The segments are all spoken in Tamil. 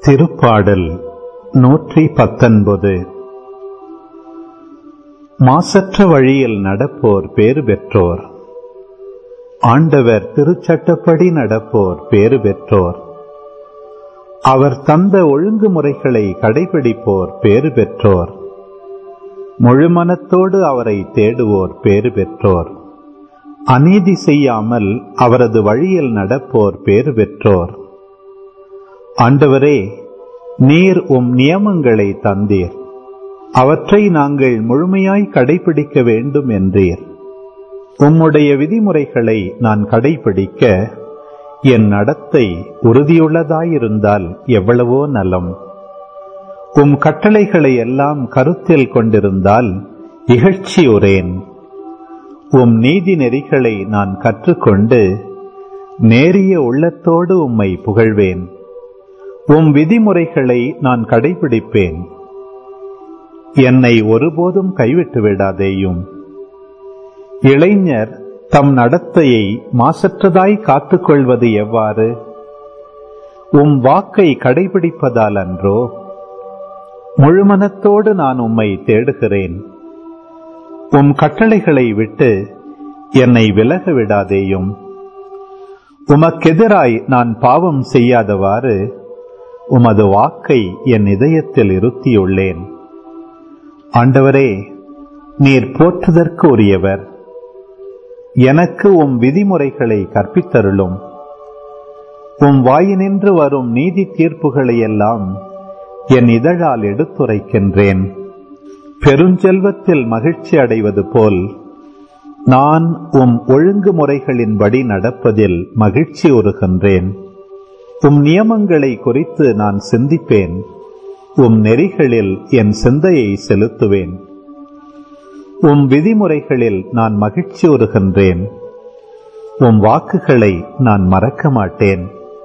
திருப்பாடல் நூற்றி பத்தொன்பது மாசற்ற வழியில் நடப்போர் பேறு பெற்றோர் ஆண்டவர் திருச்சட்டப்படி நடப்போர் பேறு பெற்றோர் அவர் தந்த ஒழுங்குமுறைகளை கடைபிடிப்போர் பேறு பெற்றோர் முழுமனத்தோடு அவரை தேடுவோர் பேறு பெற்றோர் அநீதி செய்யாமல் அவரது வழியில் நடப்போர் பேறு பெற்றோர் ஆண்டவரே நீர் உம் நியமங்களை தந்தீர் அவற்றை நாங்கள் முழுமையாய் கடைபிடிக்க வேண்டும் என்றீர் உம்முடைய விதிமுறைகளை நான் கடைபிடிக்க என் நடத்தை உறுதியுள்ளதாயிருந்தால் எவ்வளவோ நலம் உம் கட்டளைகளை எல்லாம் கருத்தில் கொண்டிருந்தால் இகழ்ச்சியுறேன் உம் நீதி நெறிகளை நான் கற்றுக்கொண்டு நேரிய உள்ளத்தோடு உம்மை புகழ்வேன் உம் விதிமுறைகளை நான் கடைபிடிப்பேன் என்னை ஒருபோதும் கைவிட்டு விடாதேயும் இளைஞர் தம் நடத்தையை மாசற்றதாய் காத்துக்கொள்வது எவ்வாறு உம் வாக்கை கடைபிடிப்பதால் அன்றோ முழுமனத்தோடு நான் உம்மை தேடுகிறேன் உம் கட்டளைகளை விட்டு என்னை விலக விடாதேயும் உமக்கெதிராய் நான் பாவம் செய்யாதவாறு உமது வாக்கை என் இதயத்தில் இருத்தியுள்ளேன் ஆண்டவரே நீர் போற்றுதற்கு உரியவர் எனக்கு உம் விதிமுறைகளை கற்பித்தருளும் உம் வாயினின்று வரும் நீதி தீர்ப்புகளை எல்லாம் என் இதழால் எடுத்துரைக்கின்றேன் பெருஞ்செல்வத்தில் மகிழ்ச்சி அடைவது போல் நான் உம் ஒழுங்குமுறைகளின்படி நடப்பதில் மகிழ்ச்சி உறுகின்றேன் உம் நியமங்களை குறித்து நான் சிந்திப்பேன் உம் நெறிகளில் என் சிந்தையை செலுத்துவேன் உம் விதிமுறைகளில் நான் மகிழ்ச்சி உறுகின்றேன் உம் வாக்குகளை நான் மறக்க மாட்டேன்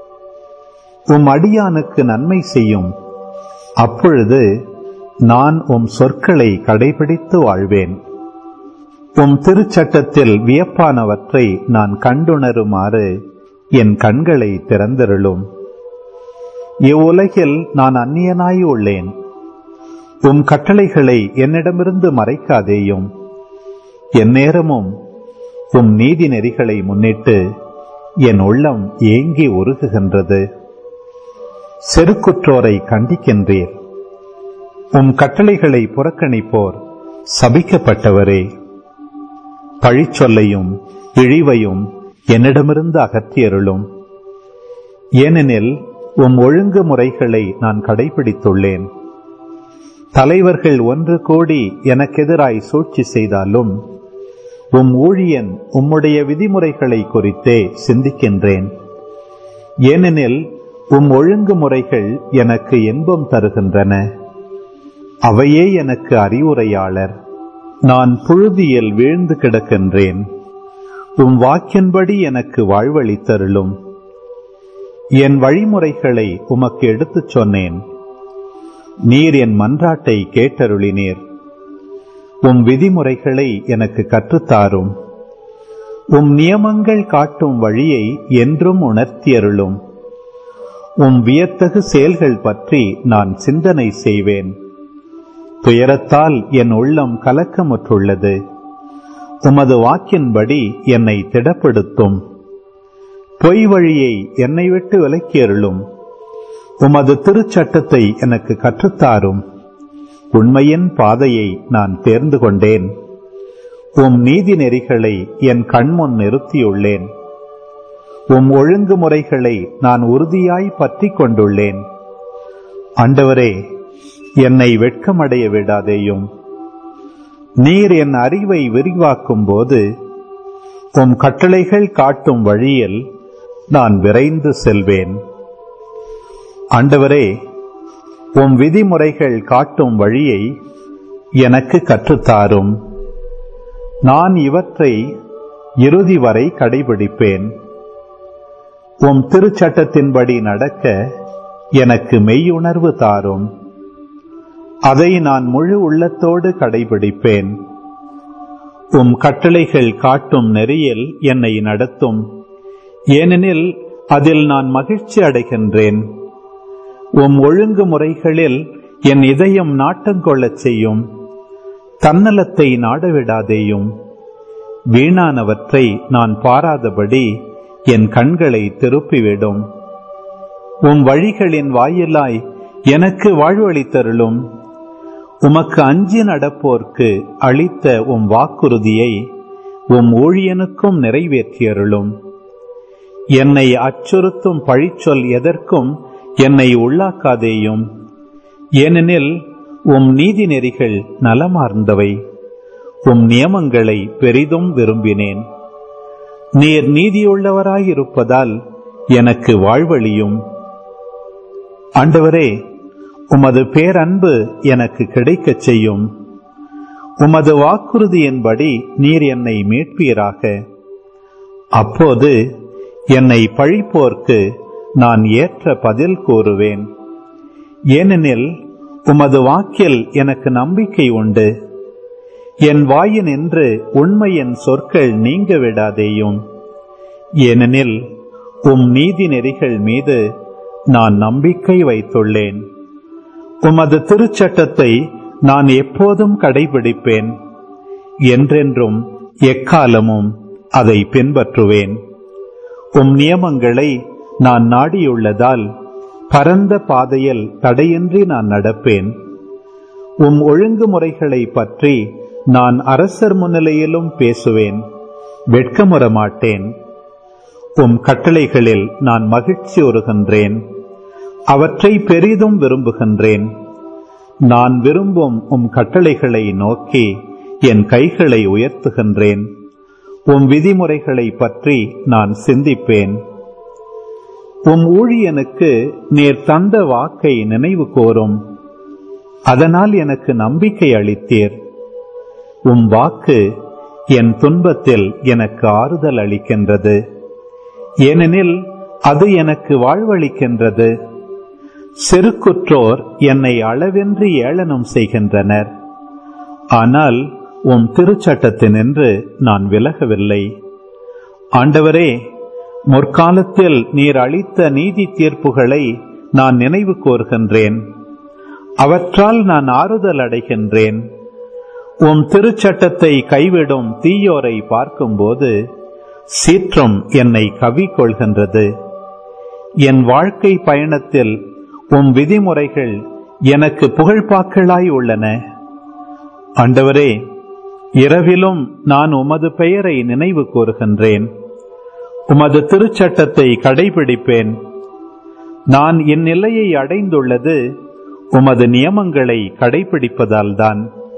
உம் அடியானுக்கு நன்மை செய்யும் அப்பொழுது நான் உம் சொற்களை கடைபிடித்து வாழ்வேன் உம் திருச்சட்டத்தில் வியப்பானவற்றை நான் கண்டுணருமாறு என் கண்களை திறந்திருளும் இவ்வுலகில் நான் அந்நியனாய் உள்ளேன் உம் கட்டளைகளை என்னிடமிருந்து மறைக்காதேயும் எந்நேரமும் உம் நீதி நெறிகளை முன்னிட்டு என் உள்ளம் ஏங்கி உருகுகின்றது செருக்குற்றோரை கண்டிக்கின்றீர் உம் கட்டளைகளை புறக்கணிப்போர் சபிக்கப்பட்டவரே பழிச்சொல்லையும் இழிவையும் என்னிடமிருந்து அகற்றியருளும் ஏனெனில் உம் ஒழுங்கு முறைகளை நான் கடைபிடித்துள்ளேன் தலைவர்கள் ஒன்று கோடி எனக்கெதிராய் சூழ்ச்சி செய்தாலும் உம் ஊழியன் உம்முடைய விதிமுறைகளை குறித்தே சிந்திக்கின்றேன் ஏனெனில் உம் ஒழுங்கு முறைகள் எனக்கு இன்பம் தருகின்றன அவையே எனக்கு அறிவுரையாளர் நான் புழுதியில் வீழ்ந்து கிடக்கின்றேன் உம் வாக்கின்படி எனக்கு வாழ்வளித்தருளும் என் வழிமுறைகளை உமக்கு எடுத்துச் சொன்னேன் நீர் என் மன்றாட்டை கேட்டருளினீர் உம் விதிமுறைகளை எனக்கு கற்றுத்தாரும் உம் நியமங்கள் காட்டும் வழியை என்றும் உணர்த்தியருளும் உம் வியத்தகு செயல்கள் பற்றி நான் சிந்தனை செய்வேன் துயரத்தால் என் உள்ளம் கலக்கமுற்றுள்ளது உமது வாக்கின்படி என்னை திடப்படுத்தும் பொய் வழியை என்னை விட்டு விலக்கியருளும் உமது திருச்சட்டத்தை எனக்கு கற்றுத்தாரும் உண்மையின் பாதையை நான் தேர்ந்து கொண்டேன் உம் நீதி நெறிகளை என் கண்முன் நிறுத்தியுள்ளேன் உம் ஒழுங்குமுறைகளை நான் உறுதியாய் பற்றி கொண்டுள்ளேன் ஆண்டவரே என்னை வெட்கமடைய விடாதேயும் நீர் என் அறிவை விரிவாக்கும் போது உம் கட்டளைகள் காட்டும் வழியில் நான் விரைந்து செல்வேன் ஆண்டவரே உம் விதிமுறைகள் காட்டும் வழியை எனக்கு கற்றுத்தாரும் நான் இவற்றை இறுதி வரை கடைபிடிப்பேன் உம் திருச்சட்டத்தின்படி நடக்க எனக்கு மெய்யுணர்வு தாரும் அதை நான் முழு உள்ளத்தோடு கடைபிடிப்பேன் உம் கட்டளைகள் காட்டும் நெறியில் என்னை நடத்தும் ஏனெனில் அதில் நான் மகிழ்ச்சி அடைகின்றேன் உம் ஒழுங்குமுறைகளில் என் இதயம் நாட்டங்கொள்ளச் செய்யும் தன்னலத்தை நாடவிடாதேயும் வீணானவற்றை நான் பாராதபடி என் கண்களை திருப்பிவிடும் உம் வழிகளின் வாயிலாய் எனக்கு வாழ்வளித்தருளும் உமக்கு அஞ்சி நடப்போர்க்கு அளித்த உம் வாக்குறுதியை உம் ஊழியனுக்கும் நிறைவேற்றியருளும் என்னை அச்சுறுத்தும் பழிச்சொல் எதற்கும் என்னை உள்ளாக்காதேயும் ஏனெனில் உம் நீதி நெறிகள் நலமார்ந்தவை உம் நியமங்களை பெரிதும் விரும்பினேன் நீர் நீதியுள்ளவராயிருப்பதால் எனக்கு வாழ்வழியும் ஆண்டவரே உமது பேரன்பு எனக்கு கிடைக்கச் செய்யும் உமது வாக்குறுதியின்படி நீர் என்னை மீட்பீராக அப்போது என்னை பழிப்போர்க்கு நான் ஏற்ற பதில் கூறுவேன் ஏனெனில் உமது வாக்கில் எனக்கு நம்பிக்கை உண்டு என் வாயினின்று உண்மையின் சொற்கள் நீங்க விடாதேயும் ஏனெனில் உம் நீதி நெறிகள் மீது நான் நம்பிக்கை வைத்துள்ளேன் உமது திருச்சட்டத்தை நான் எப்போதும் கடைபிடிப்பேன் என்றென்றும் எக்காலமும் அதை பின்பற்றுவேன் உம் நியமங்களை நான் நாடியுள்ளதால் பரந்த பாதையில் தடையின்றி நான் நடப்பேன் உம் ஒழுங்குமுறைகளை பற்றி நான் அரசர் முன்னிலையிலும் பேசுவேன் வெட்கமுற மாட்டேன் உம் கட்டளைகளில் நான் மகிழ்ச்சி உறுகின்றேன் அவற்றை பெரிதும் விரும்புகின்றேன் நான் விரும்பும் உம் கட்டளைகளை நோக்கி என் கைகளை உயர்த்துகின்றேன் உம் விதிமுறைகளை பற்றி நான் சிந்திப்பேன் உம் ஊழியனுக்கு நீர் தந்த வாக்கை நினைவு கோரும் அதனால் எனக்கு நம்பிக்கை அளித்தீர் உம் வாக்கு என் துன்பத்தில் எனக்கு ஆறுதல் அளிக்கின்றது ஏனெனில் அது எனக்கு வாழ்வளிக்கின்றது செருக்குற்றோர் என்னை அளவின்றி ஏளனம் செய்கின்றனர் ஆனால் உம் திருச்சட்டத்தினின்று நான் விலகவில்லை ஆண்டவரே முற்காலத்தில் நீர் அளித்த நீதி தீர்ப்புகளை நான் நினைவு கோர்கின்றேன் அவற்றால் நான் ஆறுதல் அடைகின்றேன் உம் திருச்சட்டத்தை கைவிடும் தீயோரை பார்க்கும்போது சீற்றம் என்னை கவி கொள்கின்றது என் வாழ்க்கை பயணத்தில் உம் விதிமுறைகள் எனக்கு புகழ்பாக்களாய் உள்ளன ஆண்டவரே இரவிலும் நான் உமது பெயரை நினைவு கூறுகின்றேன் உமது திருச்சட்டத்தை கடைபிடிப்பேன் நான் என் நிலையை அடைந்துள்ளது உமது நியமங்களை கடைபிடிப்பதால்தான்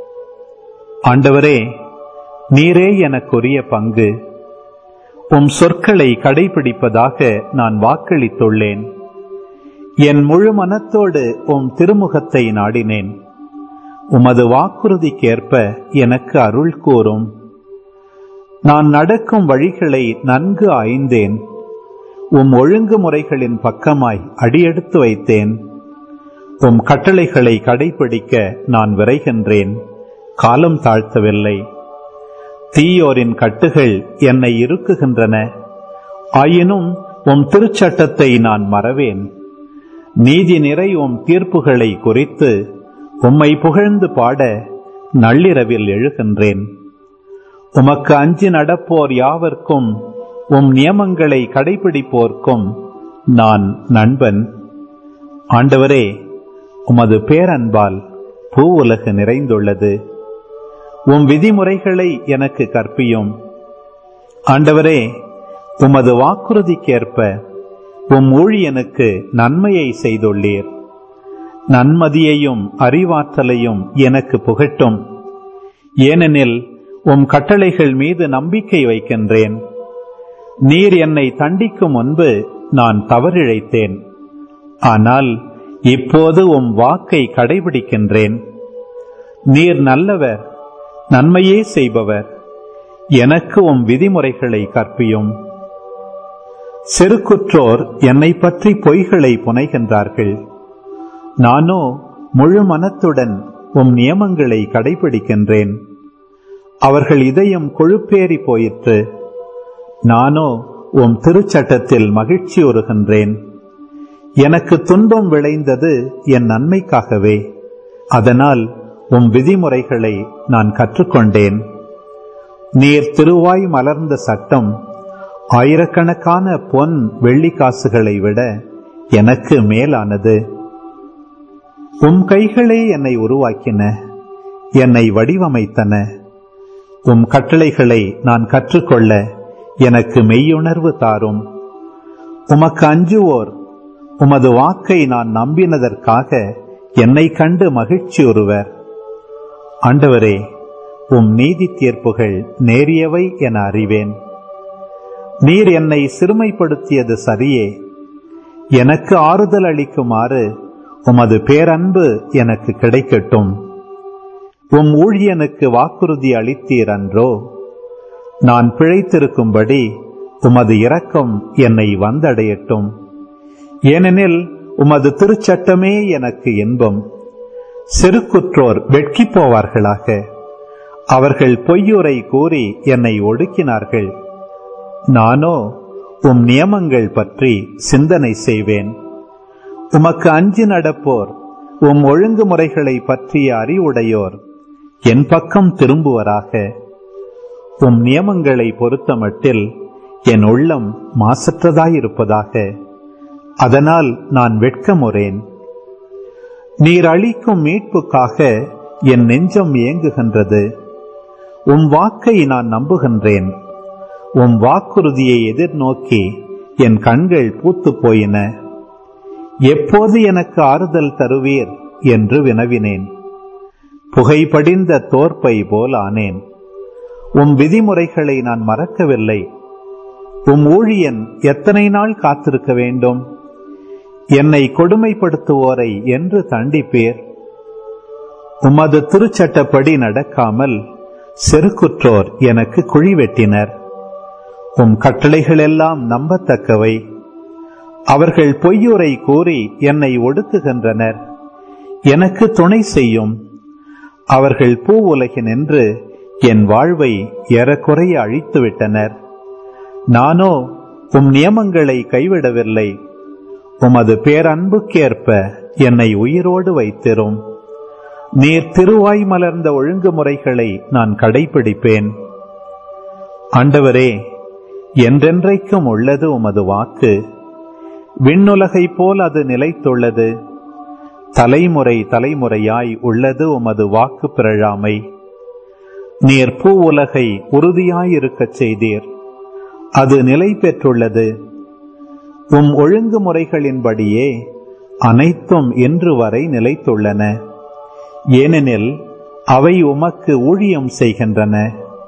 ஆண்டவரே நீரே எனக்குரிய பங்கு உம் சொற்களை கடைபிடிப்பதாக நான் வாக்களித்துள்ளேன் என் முழு மனத்தோடு உம் திருமுகத்தை நாடினேன் உமது வாக்குறுதிக்கேற்ப எனக்கு அருள் கூறும் நான் நடக்கும் வழிகளை நன்கு ஆய்ந்தேன் உம் ஒழுங்குமுறைகளின் பக்கமாய் அடியெடுத்து வைத்தேன் உம் கட்டளைகளை கடைபிடிக்க நான் விரைகின்றேன் காலம் தாழ்த்தவில்லை தீயோரின் கட்டுகள் என்னை இறுக்குகின்றன ஆயினும் உம் திருச்சட்டத்தை நான் மறவேன் நீதி நிறை உம் தீர்ப்புகளை குறித்து உம்மை புகழ்ந்து பாட நள்ளிரவில் எழுகின்றேன் உமக்கு அஞ்சி நடப்போர் யாவர்க்கும் உம் நியமங்களை கடைபிடிப்போர்க்கும் நான் நண்பன் ஆண்டவரே உமது பேரன்பால் பூ உலகு நிறைந்துள்ளது உம் விதிமுறைகளை எனக்கு கற்பியும் ஆண்டவரே உமது வாக்குறுதிக்கேற்ப உம் ஊழியனுக்கு நன்மையை செய்துள்ளீர் நன்மதியையும் அறிவாற்றலையும் எனக்கு புகட்டும் ஏனெனில் உம் கட்டளைகள் மீது நம்பிக்கை வைக்கின்றேன் நீர் என்னை தண்டிக்கும் முன்பு நான் தவறிழைத்தேன் ஆனால் இப்போது உம் வாக்கை கடைபிடிக்கின்றேன் நீர் நல்லவர் நன்மையே செய்பவர் எனக்கு உம் விதிமுறைகளை கற்பியும் செருக்குற்றோர் என்னை பற்றி பொய்களை புனைகின்றார்கள் நானோ முழு மனத்துடன் உம் நியமங்களை கடைபிடிக்கின்றேன் அவர்கள் இதயம் கொழுப்பேறி போயிற்று நானோ உம் திருச்சட்டத்தில் மகிழ்ச்சி உறுகின்றேன் எனக்கு துன்பம் விளைந்தது என் நன்மைக்காகவே அதனால் உம் விதிமுறைகளை நான் கற்றுக்கொண்டேன் நீர் திருவாய் மலர்ந்த சட்டம் ஆயிரக்கணக்கான பொன் வெள்ளி காசுகளை விட எனக்கு மேலானது உம் கைகளே என்னை உருவாக்கின என்னை வடிவமைத்தன உம் கட்டளைகளை நான் கற்றுக்கொள்ள எனக்கு மெய்யுணர்வு தாரும் உமக்கு அஞ்சுவோர் உமது வாக்கை நான் நம்பினதற்காக என்னை கண்டு மகிழ்ச்சியுறுவர் ஆண்டவரே உம் நீதி தீர்ப்புகள் நேரியவை என அறிவேன் நீர் என்னை சிறுமைப்படுத்தியது சரியே எனக்கு ஆறுதல் அளிக்குமாறு உமது பேரன்பு எனக்கு கிடைக்கட்டும் உம் ஊழியனுக்கு வாக்குறுதி அளித்தீர் அன்றோ நான் பிழைத்திருக்கும்படி உமது இரக்கம் என்னை வந்தடையட்டும் ஏனெனில் உமது திருச்சட்டமே எனக்கு இன்பம் செருக்குற்றோர் வெட்கிப் போவார்களாக அவர்கள் பொய்யுரை கூறி என்னை ஒடுக்கினார்கள் நானோ உம் நியமங்கள் பற்றி சிந்தனை செய்வேன் உமக்கு அஞ்சு நடப்போர் உம் ஒழுங்குமுறைகளை பற்றிய அறிவுடையோர் என் பக்கம் திரும்புவராக உம் நியமங்களை பொறுத்தமட்டில் என் உள்ளம் மாசற்றதாயிருப்பதாக அதனால் நான் வெட்கமுறேன் நீர் அளிக்கும் மீட்புக்காக என் நெஞ்சம் ஏங்குகின்றது உம் வாக்கை நான் நம்புகின்றேன் உம் வாக்குறுதியை எதிர்நோக்கி என் கண்கள் பூத்துப் போயின எப்போது எனக்கு ஆறுதல் தருவீர் என்று வினவினேன் புகைப்படிந்த தோற்பை போல் ஆனேன் உம் விதிமுறைகளை நான் மறக்கவில்லை உம் ஊழியன் எத்தனை நாள் காத்திருக்க வேண்டும் என்னை கொடுமைப்படுத்துவோரை என்று தண்டிப்பீர் உமது திருச்சட்டப்படி நடக்காமல் செருக்குற்றோர் எனக்கு குழி வெட்டினர் உம் கட்டளைகளெல்லாம் நம்பத்தக்கவை அவர்கள் பொய்யுரை கூறி என்னை ஒடுக்குகின்றனர் எனக்கு துணை செய்யும் அவர்கள் பூ உலகினின்று என் வாழ்வை ஏறக்குறைய அழித்துவிட்டனர் நானோ உம் நியமங்களை கைவிடவில்லை உமது பேரன்புக்கேற்ப என்னை உயிரோடு வைத்திரும் நீர் திருவாய் மலர்ந்த ஒழுங்குமுறைகளை நான் கடைபிடிப்பேன் ஆண்டவரே என்றென்றைக்கும் உள்ளது உமது வாக்கு விண்ணுலகைப் போல் அது நிலைத்துள்ளது தலைமுறை தலைமுறையாய் உள்ளது உமது வாக்கு பிறழாமை நீர் பூ உலகை உறுதியாயிருக்கச் செய்தீர் அது நிலை பெற்றுள்ளது உம் ஒழுங்குமுறைகளின்படியே அனைத்தும் இன்று வரை நிலைத்துள்ளன ஏனெனில் அவை உமக்கு ஊழியம் செய்கின்றன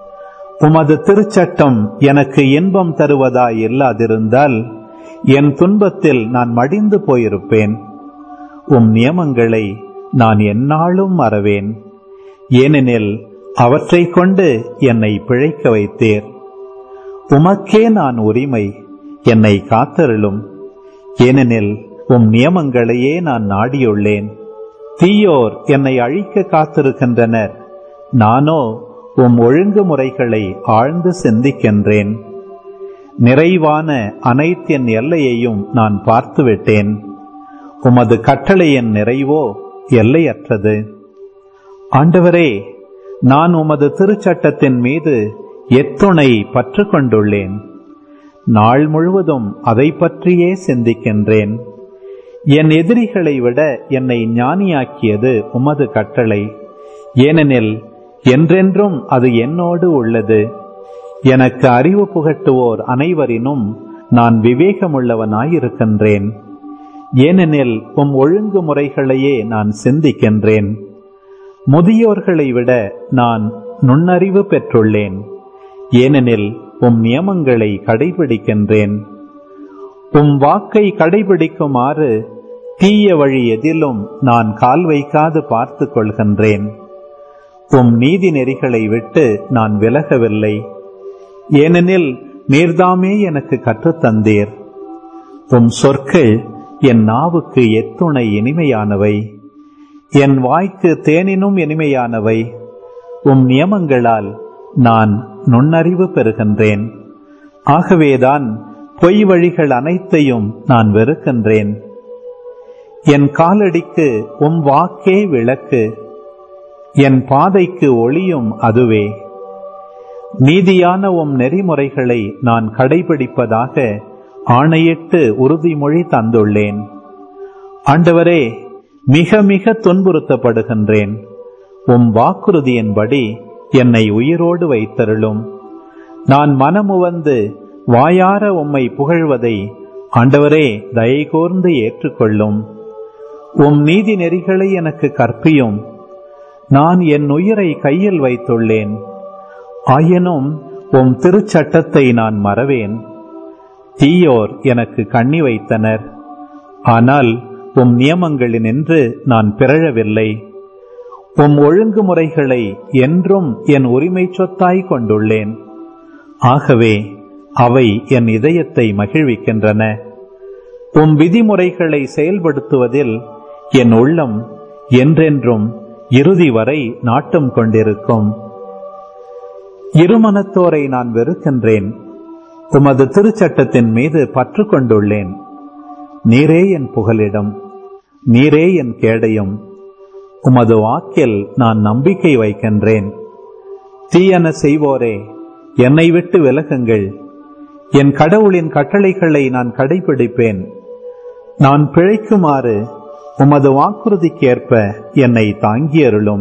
உமது திருச்சட்டம் எனக்கு இன்பம் தருவதாய் இல்லாதிருந்தால் என் துன்பத்தில் நான் மடிந்து போயிருப்பேன் உம் நியமங்களை நான் எந்நாளும் மறவேன் ஏனெனில் அவற்றை கொண்டு என்னை பிழைக்க வைத்தீர் உமக்கே நான் உரிமை என்னை காத்தருளும் ஏனெனில் உம் நியமங்களையே நான் நாடியுள்ளேன் தீயோர் என்னை அழிக்க காத்திருக்கின்றனர் நானோ உம் ஒழுங்குமுறைகளை ஆழ்ந்து சிந்திக்கின்றேன் நிறைவான அனைத்தின் எல்லையையும் நான் பார்த்துவிட்டேன் உமது கட்டளையின் நிறைவோ எல்லையற்றது ஆண்டவரே நான் உமது திருச்சட்டத்தின் மீது எத்துணை பற்று கொண்டுள்ளேன் நாள் முழுவதும் அதை பற்றியே சிந்திக்கின்றேன் என் எதிரிகளை விட என்னை ஞானியாக்கியது உமது கட்டளை ஏனெனில் என்றென்றும் அது என்னோடு உள்ளது எனக்கு அறிவு புகட்டுவோர் அனைவரினும் நான் விவேகமுள்ளவனாயிருக்கின்றேன் ஏனெனில் உம் ஒழுங்குமுறைகளையே நான் சிந்திக்கின்றேன் முதியோர்களை விட நான் நுண்ணறிவு பெற்றுள்ளேன் ஏனெனில் உம் நியமங்களை கடைபிடிக்கின்றேன் உம் வாக்கை கடைபிடிக்குமாறு தீய வழி எதிலும் நான் கால் வைக்காது பார்த்து கொள்கின்றேன் உம் நீதி நெறிகளை விட்டு நான் விலகவில்லை ஏனெனில் நீர்தாமே எனக்கு கற்றுத்தந்தீர் உம் சொற்கள் என் நாவுக்கு எத்துணை இனிமையானவை என் வாய்க்கு தேனினும் இனிமையானவை உம் நியமங்களால் நான் நுண்ணறிவு பெறுகின்றேன் ஆகவேதான் பொய் வழிகள் அனைத்தையும் நான் வெறுக்கின்றேன் என் காலடிக்கு உம் வாக்கே விளக்கு என் பாதைக்கு ஒளியும் அதுவே நீதியான உம் நெறிமுறைகளை நான் கடைபிடிப்பதாக ஆணையிட்டு உறுதிமொழி தந்துள்ளேன் ஆண்டவரே மிக மிக துன்புறுத்தப்படுகின்றேன் உம் வாக்குறுதியின்படி என்னை உயிரோடு வைத்தருளும் நான் மனமுவந்து வாயார உம்மை புகழ்வதை ஆண்டவரே தயை கூர்ந்து ஏற்றுக்கொள்ளும் உம் நீதி நெறிகளை எனக்கு கற்பியும் நான் என் உயிரை கையில் வைத்துள்ளேன் ஆயினும் உம் திருச்சட்டத்தை நான் மறவேன் தீயோர் எனக்கு கண்ணி வைத்தனர் ஆனால் உம் நியமங்களினின்று நான் பிறழவில்லை உம் ஒழுங்குமுறைகளை என்றும் என் உரிமை சொத்தாய் கொண்டுள்ளேன் ஆகவே அவை என் இதயத்தை மகிழ்விக்கின்றன உம் விதிமுறைகளை செயல்படுத்துவதில் என் உள்ளம் என்றென்றும் இறுதி வரை நாட்டம் கொண்டிருக்கும் இருமனத்தோரை நான் வெறுக்கின்றேன் உமது திருச்சட்டத்தின் மீது பற்று கொண்டுள்ளேன் நீரே என் புகலிடம் நீரே என் கேடயம் உமது வாக்கில் நான் நம்பிக்கை வைக்கின்றேன் தீயன செய்வோரே என்னை விட்டு விலகுங்கள் என் கடவுளின் கட்டளைகளை நான் கடைபிடிப்பேன் நான் பிழைக்குமாறு உமது வாக்குறுதிக்கேற்ப என்னை தாங்கியருளும்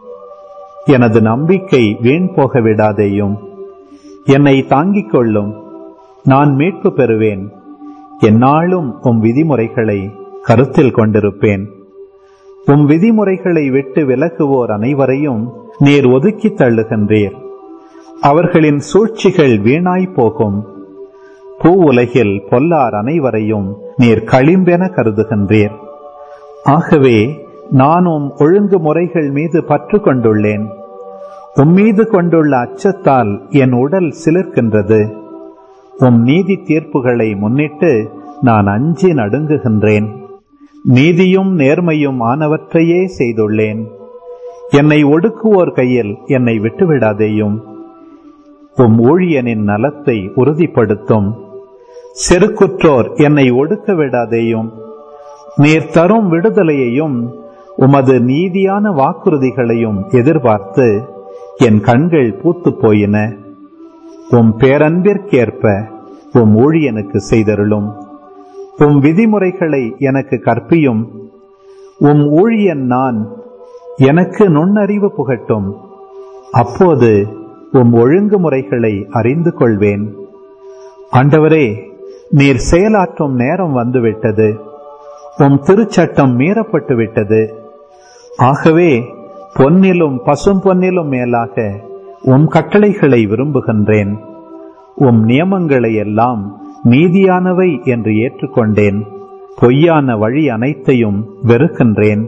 எனது நம்பிக்கை வீண் போக விடாதேயும் என்னை தாங்கிக் கொள்ளும் நான் மீட்பு பெறுவேன் எந்நாளும் உம் விதிமுறைகளை கருத்தில் கொண்டிருப்பேன் உம் விதிமுறைகளை விட்டு விலகுவோர் அனைவரையும் நீர் ஒதுக்கி தள்ளுகின்றீர் அவர்களின் சூழ்ச்சிகள் வீணாய் போகும் பூ உலகில் பொல்லார் அனைவரையும் நீர் களிம்பென கருதுகின்றீர் ஆகவே நானும் ஒழுங்கு முறைகள் மீது பற்று கொண்டுள்ளேன் உம்மீது கொண்டுள்ள அச்சத்தால் என் உடல் சிலிர்க்கின்றது உம் நீதி தீர்ப்புகளை முன்னிட்டு நான் அஞ்சி நடுங்குகின்றேன் நீதியும் நேர்மையும் ஆனவற்றையே செய்துள்ளேன் என்னை ஒடுக்குவோர் கையில் என்னை விட்டுவிடாதேயும் உம் ஊழியனின் நலத்தை உறுதிப்படுத்தும் செருக்குற்றோர் என்னை ஒடுக்க விடாதேயும் நீர் தரும் விடுதலையையும் உமது நீதியான வாக்குறுதிகளையும் எதிர்பார்த்து என் கண்கள் பூத்து போயின உம் பேரன்பிற்கேற்ப உம் ஊழியனுக்கு செய்தருளும் உம் விதிமுறைகளை எனக்கு கற்பியும் உம் ஊழியன் நான் எனக்கு நுண்ணறிவு புகட்டும் அப்போது உம் ஒழுங்குமுறைகளை அறிந்து கொள்வேன் ஆண்டவரே நீர் செயலாற்றும் நேரம் வந்துவிட்டது உம் திருச்சட்டம் மீறப்பட்டு விட்டது ஆகவே பொன்னிலும் பசும் பொன்னிலும் மேலாக உம் கட்டளைகளை விரும்புகின்றேன் உம் நியமங்களை எல்லாம் நீதியானவை என்று ஏற்றுக்கொண்டேன் பொய்யான வழி அனைத்தையும் வெறுக்கின்றேன்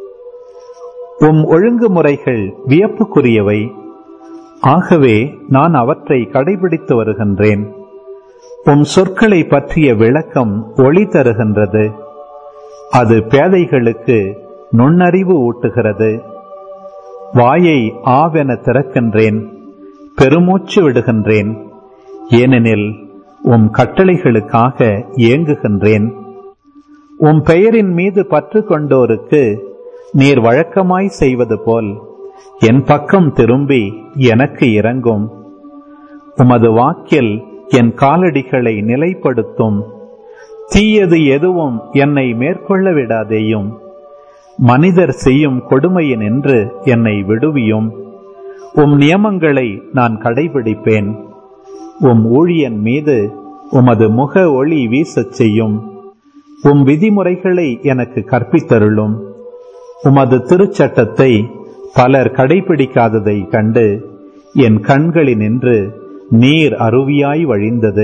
உம் ஒழுங்குமுறைகள் வியப்புக்குரியவை ஆகவே நான் அவற்றை கடைபிடித்து வருகின்றேன் உம் சொற்களை பற்றிய விளக்கம் ஒளி தருகின்றது அது பேதைகளுக்கு நுண்ணறிவு ஊட்டுகிறது வாயை ஆவென திறக்கின்றேன் பெருமூச்சு விடுகின்றேன் ஏனெனில் உம் கட்டளைகளுக்காக ஏங்குகின்றேன் உம் பெயரின் மீது பற்று கொண்டோருக்கு நீர் வழக்கமாய் செய்வது போல் என் பக்கம் திரும்பி எனக்கு இறங்கும் உமது வாக்கில் என் காலடிகளை நிலைப்படுத்தும் தீயது எதுவும் என்னை மேற்கொள்ள விடாதேயும் மனிதர் செய்யும் கொடுமையின் என்று என்னை விடுவியும் உம் நியமங்களை நான் கடைபிடிப்பேன் உம் ஊழியன் மீது உமது முக ஒளி வீசச் செய்யும் உம் விதிமுறைகளை எனக்கு கற்பித்தருளும் உமது திருச்சட்டத்தை பலர் கடைபிடிக்காததை கண்டு என் கண்களினின்று நீர் அருவியாய் வழிந்தது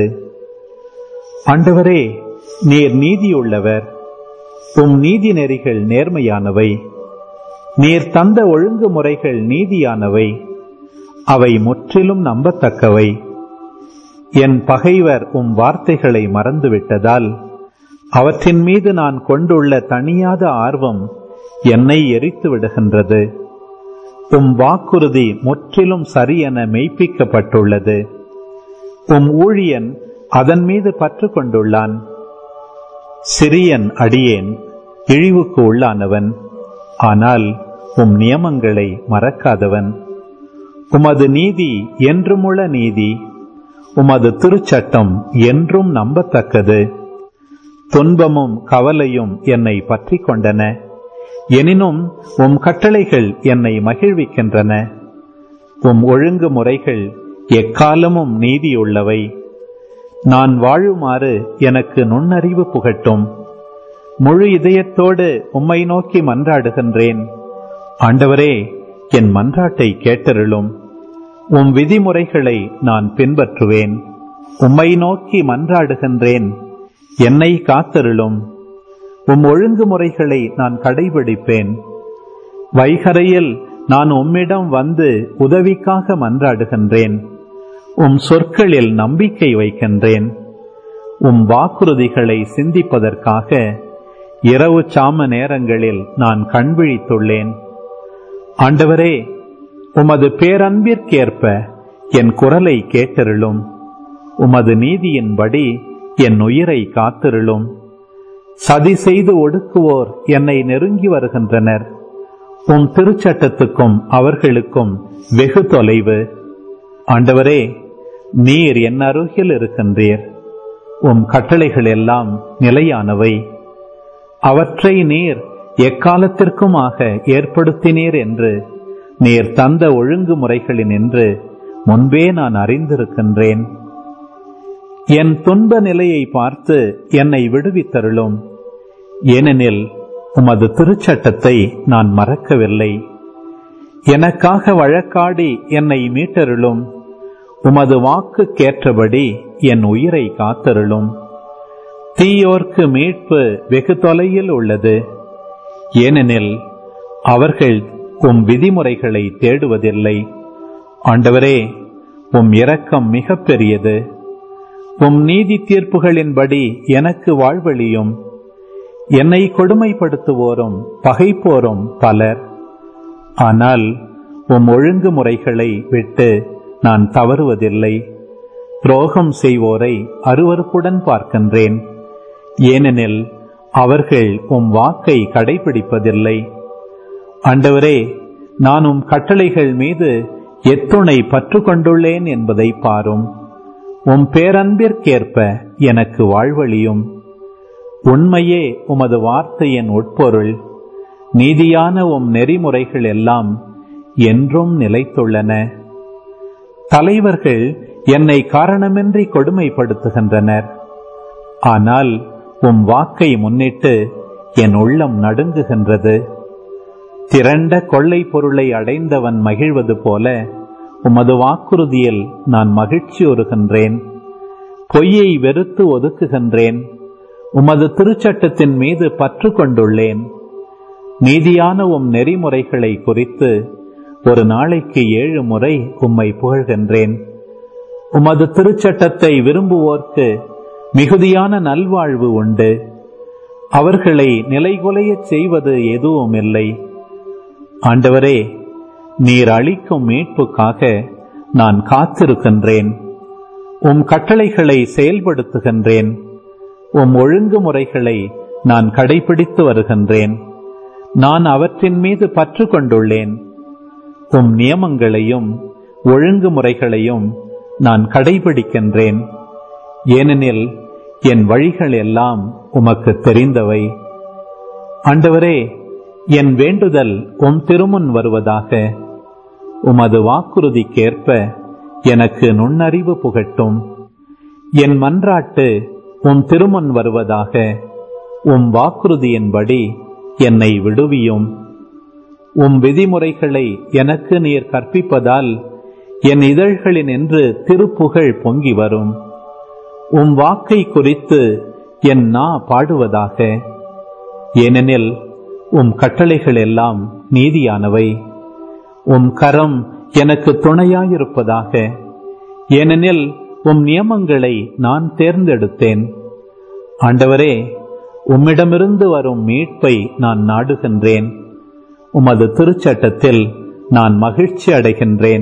ஆண்டவரே நீர் நீதியுள்ளவர் உம் நீதி நெறிகள் நேர்மையானவை நீர் தந்த ஒழுங்குமுறைகள் நீதியானவை அவை முற்றிலும் நம்பத்தக்கவை என் பகைவர் உம் வார்த்தைகளை மறந்துவிட்டதால் அவற்றின் மீது நான் கொண்டுள்ள தனியாத ஆர்வம் என்னை எரித்து விடுகின்றது உம் வாக்குறுதி முற்றிலும் சரியென மெய்ப்பிக்கப்பட்டுள்ளது உம் ஊழியன் அதன் மீது பற்று கொண்டுள்ளான் சிறியன் அடியேன் இழிவுக்கு உள்ளானவன் ஆனால் உம் நியமங்களை மறக்காதவன் உமது நீதி என்றுமுள்ள நீதி உமது திருச்சட்டம் என்றும் நம்பத்தக்கது துன்பமும் கவலையும் என்னை பற்றி கொண்டன எனினும் உம் கட்டளைகள் என்னை மகிழ்விக்கின்றன உம் ஒழுங்குமுறைகள் எக்காலமும் நீதியுள்ளவை நான் வாழுமாறு எனக்கு நுண்ணறிவு புகட்டும் முழு இதயத்தோடு உம்மை நோக்கி மன்றாடுகின்றேன் ஆண்டவரே என் மன்றாட்டை கேட்டருளும் உம் விதிமுறைகளை நான் பின்பற்றுவேன் உம்மை நோக்கி மன்றாடுகின்றேன் என்னை காத்தருளும் உம் ஒழுங்குமுறைகளை நான் கடைபிடிப்பேன் வைகரையில் நான் உம்மிடம் வந்து உதவிக்காக மன்றாடுகின்றேன் உம் சொற்களில் நம்பிக்கை வைக்கின்றேன் உம் வாக்குறுதிகளை சிந்திப்பதற்காக இரவு சாம நேரங்களில் நான் கண்விழித்துள்ளேன் ஆண்டவரே உமது பேரன்பிற்கேற்ப என் குரலை கேட்டருளும் உமது நீதியின்படி என் உயிரை காத்திருளும் சதி செய்து ஒடுக்குவோர் என்னை நெருங்கி வருகின்றனர் உம் திருச்சட்டத்துக்கும் அவர்களுக்கும் வெகு தொலைவு ஆண்டவரே நீர் என் அருகில் இருக்கின்றீர் உம் கட்டளைகள் எல்லாம் நிலையானவை அவற்றை நீர் எக்காலத்திற்குமாக ஏற்படுத்தினீர் என்று நீர் தந்த ஒழுங்குமுறைகளினின்று முன்பே நான் அறிந்திருக்கின்றேன் என் துன்ப நிலையை பார்த்து என்னை விடுவித்தருளும் ஏனெனில் உமது திருச்சட்டத்தை நான் மறக்கவில்லை எனக்காக வழக்காடி என்னை மீட்டருளும் உமது வாக்குக்கேற்றபடி என் உயிரை காத்தருளும் தீயோர்க்கு மீட்பு வெகு தொலையில் உள்ளது ஏனெனில் அவர்கள் உம் விதிமுறைகளை தேடுவதில்லை ஆண்டவரே உம் இரக்கம் மிக பெரியது உம் நீதி தீர்ப்புகளின்படி எனக்கு வாழ்வழியும் என்னை கொடுமைப்படுத்துவோரும் பகைப்போரும் பலர் ஆனால் உம் ஒழுங்குமுறைகளை விட்டு நான் தவறுவதில்லை துரோகம் செய்வோரை அருவறுப்புடன் பார்க்கின்றேன் ஏனெனில் அவர்கள் உம் வாக்கை கடைபிடிப்பதில்லை ஆண்டவரே நான் உம் கட்டளைகள் மீது எத்துணை பற்று கொண்டுள்ளேன் என்பதை பாரும் உம் பேரன்பிற்கேற்ப எனக்கு வாழ்வழியும் உண்மையே உமது வார்த்தையின் உட்பொருள் நீதியான உம் நெறிமுறைகள் எல்லாம் என்றும் நிலைத்துள்ளன தலைவர்கள் என்னை காரணமின்றி கொடுமைப்படுத்துகின்றனர் ஆனால் உம் வாக்கை முன்னிட்டு என் உள்ளம் நடுங்குகின்றது திரண்ட கொள்ளை பொருளை அடைந்தவன் மகிழ்வது போல உமது வாக்குறுதியில் நான் மகிழ்ச்சியுறுகின்றேன் பொய்யை வெறுத்து ஒதுக்குகின்றேன் உமது திருச்சட்டத்தின் மீது பற்று கொண்டுள்ளேன் நீதியான உம் நெறிமுறைகளை குறித்து ஒரு நாளைக்கு ஏழு முறை உம்மை புகழ்கின்றேன் உமது திருச்சட்டத்தை விரும்புவோர்க்கு மிகுதியான நல்வாழ்வு உண்டு அவர்களை நிலைகுலையச் செய்வது எதுவும் இல்லை ஆண்டவரே நீர் அளிக்கும் மீட்புக்காக நான் காத்திருக்கின்றேன் உம் கட்டளைகளை செயல்படுத்துகின்றேன் உம் ஒழுங்குமுறைகளை நான் கடைபிடித்து வருகின்றேன் நான் அவற்றின் மீது பற்று கொண்டுள்ளேன் உம் நியமங்களையும் ஒழுங்குமுறைகளையும் நான் கடைபிடிக்கின்றேன் ஏனெனில் என் வழிகள் எல்லாம் உமக்கு தெரிந்தவை ஆண்டவரே என் வேண்டுதல் உம் திருமுன் வருவதாக உமது வாக்குறுதிக்கேற்ப எனக்கு நுண்ணறிவு புகட்டும் என் மன்றாட்டு உம் திருமுன் வருவதாக உம் வாக்குறுதியின்படி என்னை விடுவியும் உம் விதிமுறைகளை எனக்கு நீர் கற்பிப்பதால் என் இதழ்களினின்று திருப்புகழ் பொங்கி வரும் உம் வாக்கை குறித்து என் நா பாடுவதாக ஏனெனில் உம் கட்டளைகள் எல்லாம் நீதியானவை உம் கரம் எனக்கு துணையாயிருப்பதாக ஏனெனில் உம் நியமங்களை நான் தேர்ந்தெடுத்தேன் ஆண்டவரே உம்மிடமிருந்து வரும் மீட்பை நான் நாடுகின்றேன் உமது திருச்சட்டத்தில் நான் மகிழ்ச்சி அடைகின்றேன்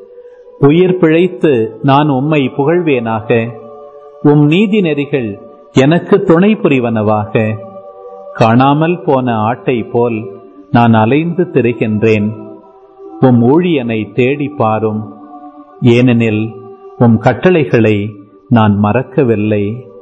உயிர் பிழைத்து நான் உம்மை புகழ்வேனாக உம் நீதி நெறிகள் எனக்கு துணை புரிவனவாக காணாமல் போன ஆட்டை போல் நான் அலைந்து திரிகின்றேன் உம் ஊழியனை தேடி பாரும் ஏனெனில் உம் கட்டளைகளை நான் மறக்கவில்லை